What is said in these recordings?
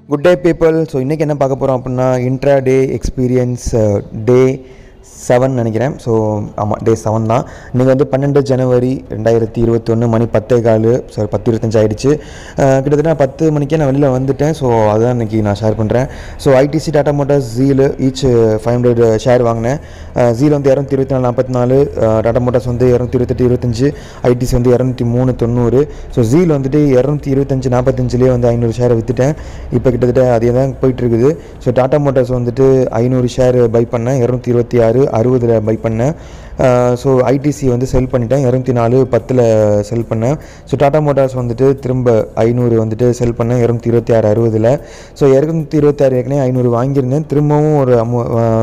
good day people so இன்றைக்கி என்ன பார்க்க போகிறோம் அப்படின்னா intraday experience day seven நினைக்கிறேன் ஸோ ஆமாம் டே செவன் தான் இன்றைக்கி வந்து பன்னெண்டு ஜனவரி ரெண்டாயிரத்தி இருபத்தொன்று மணி பத்தே கால் சாரி பத்து இருபத்தஞ்சு ஆயிடுச்சு அஹ் கிட்டத்தட்ட நான் பத்து மணிக்கே நான் வெளியில் வந்துட்டேன் ஸோ அதான் இன்றைக்கி நான் ஷேர் பண்ணுறேன் ஸோ ஐடிசி டாடா மோட்டார்ஸ் ஜீலு ஈச் ஃபைவ் ஹண்ட்ரட் ஷேர் வாங்கினேன் ஜீல் வந்து இரநூத்தி இருபத்தி நாலு நாற்பத்தி நாலு டாடா மோட்டார்ஸ் வந்து இரநூத்தி இருபத்தெட்டு இருபத்தஞ்சு ஐடிசி வந்து இரநூத்தி மூணு தொண்ணூறு ஸோ ஜீல் வந்துட்டு இரநூத்தி இருபத்தஞ்சு நாற்பத்தஞ்சிலே வந்து ஐநூறு ஷேரை விற்றுட்டேன் இப்போ கிட்டத்தட்ட அதே தான் போயிட்டுருக்குது ஸோ டாடா மோட்டார்ஸ் வந்துட்டு ஐநூறு ஷேர் பை பண்ணேன் இரநூத்தி இருபத்தி ஆறு அறுபதில் பை பண்ணேன் ஸோ ஐடிசி வந்து செல் பண்ணிட்டேன் இரநூத்தி நாலு பத்தில் செல் பண்ணேன் ஸோ டாடா மோட்டார்ஸ் வந்துட்டு திரும்ப ஐநூறு வந்துட்டு செல் பண்ணேன் இரநூத்தி இருபத்தி ஆறு அறுபதில் ஸோ இரநூத்தி இருபத்தி ஆறு ஏற்கனவே ஐநூறு வாங்கியிருந்தேன் திரும்பவும் ஒரு அமௌ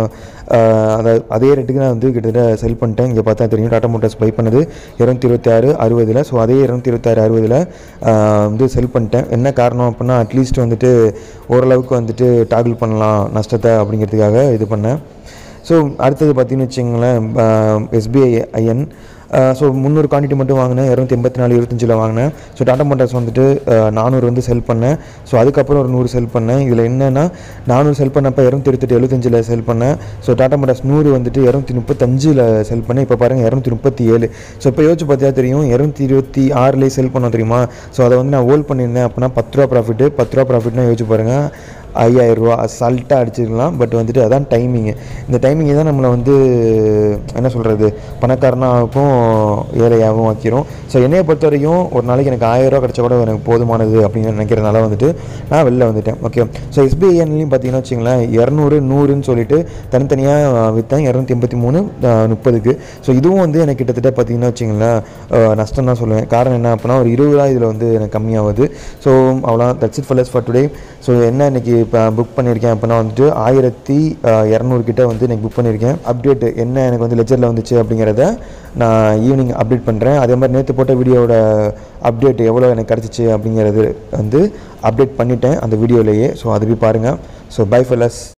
அதை அதே ரேட்டுக்கு நான் வந்து கிட்டத்தட்ட செல் பண்ணிட்டேன் இங்கே பார்த்தா தெரியும் டாடா மோட்டார்ஸ் பை பண்ணது இரநூத்தி இருபத்தி ஆறு அறுபதில் ஸோ அதே இரநூத்தி இருபத்தி ஆறு அறுபதில் வந்து செல் பண்ணிட்டேன் என்ன காரணம் அப்படின்னா அட்லீஸ்ட் வந்துட்டு ஓரளவுக்கு வந்துட்டு டாகிள் பண்ணலாம் நஷ்டத்தை அப்படிங்கிறதுக்காக இது பண்ணேன் ஸோ அடுத்தது பார்த்தீங்கன்னு வச்சுங்களேன் எஸ்பிஐ ஐஎன் ஸோ முந்நூறு குவான்டிட்டி மட்டும் வாங்கினேன் இரநூத்தி எண்பத்தி நாலு இருபத்தஞ்சில் வாங்கினேன் ஸோ டாடா மோட்டார்ஸ் வந்துட்டு நானூறு வந்து செல் பண்ணேன் ஸோ அதுக்கப்புறம் ஒரு நூறு செல் பண்ணேன் இதில் என்னென்னா நானூறு செல் பண்ணப்போ இரநூத்தி இருபத்தெட்டு எழுபத்தஞ்சில் செல் பண்ணேன் ஸோ டாடா மோட்டார்ஸ் நூறு வந்துட்டு இரநூத்தி முப்பத்தஞ்சில் செல் பண்ணேன் இப்போ பாருங்கள் இரநூத்தி முப்பத்தி ஏழு ஸோ இப்போ யோசிச்சு பார்த்தா தெரியும் இரநூத்தி இருபத்தி ஆறுலேயே செல் பண்ணோம் தெரியுமா ஸோ அதை வந்து நான் ஹோல்ட் பண்ணியிருந்தேன் அப்படின்னா பத்து ரூபா ப்ராஃபிட்டு பத்து ரூபா ப்ராஃபிட்னா யோசிச்சு பாருங்கள் ஐயாயிரரூவா அசால்ட்டாக அடிச்சிருக்கலாம் பட் வந்துட்டு அதான் டைமிங்கு இந்த டைமிங் தான் நம்மளை வந்து என்ன சொல்கிறது பணக்காரனாகவும் ஏழையாகவும் ஆக்கிரும் ஸோ என்னையை பொறுத்த வரைக்கும் ஒரு நாளைக்கு எனக்கு ஆயிரரூவா கிடச்சா கூட எனக்கு போதுமானது அப்படின்னு நினைக்கிறதுனால வந்துட்டு நான் வெளில வந்துட்டேன் ஓகே ஸோ எஸ்பிஐன்லையும் பார்த்தீங்கன்னா வச்சுங்களேன் இரநூறு நூறுன்னு சொல்லிட்டு தனித்தனியாக விற்றேன் இரநூத்தி எண்பத்தி மூணு முப்பதுக்கு ஸோ இதுவும் வந்து எனக்கு கிட்டத்தட்ட பார்த்தீங்கன்னா வச்சுங்களேன் நஷ்டம் தான் சொல்லுவேன் காரணம் என்ன அப்படின்னா ஒரு இருபது ரூபா இதில் வந்து எனக்கு கம்மியாகுது ஸோ அவ்வளோ that's it fellas for today so என்ன இன்றைக்கி இப்போ புக் பண்ணியிருக்கேன் அப்படின்னா வந்துட்டு ஆயிரத்தி இரநூறு கிட்ட வந்து எனக்கு புக் பண்ணியிருக்கேன் அப்டேட் என்ன எனக்கு வந்து லெஜரில் வந்துச்சு அப்படிங்கிறத நான் ஈவினிங் அப்டேட் பண்ணுறேன் அதே மாதிரி நேற்று போட்ட வீடியோவோட அப்டேட் எவ்வளோ எனக்கு கிடச்சிச்சு அப்படிங்கிறது வந்து அப்டேட் பண்ணிட்டேன் அந்த வீடியோலேயே ஸோ அது போய் பாருங்கள் ஸோ பை ஃபெல்லஸ்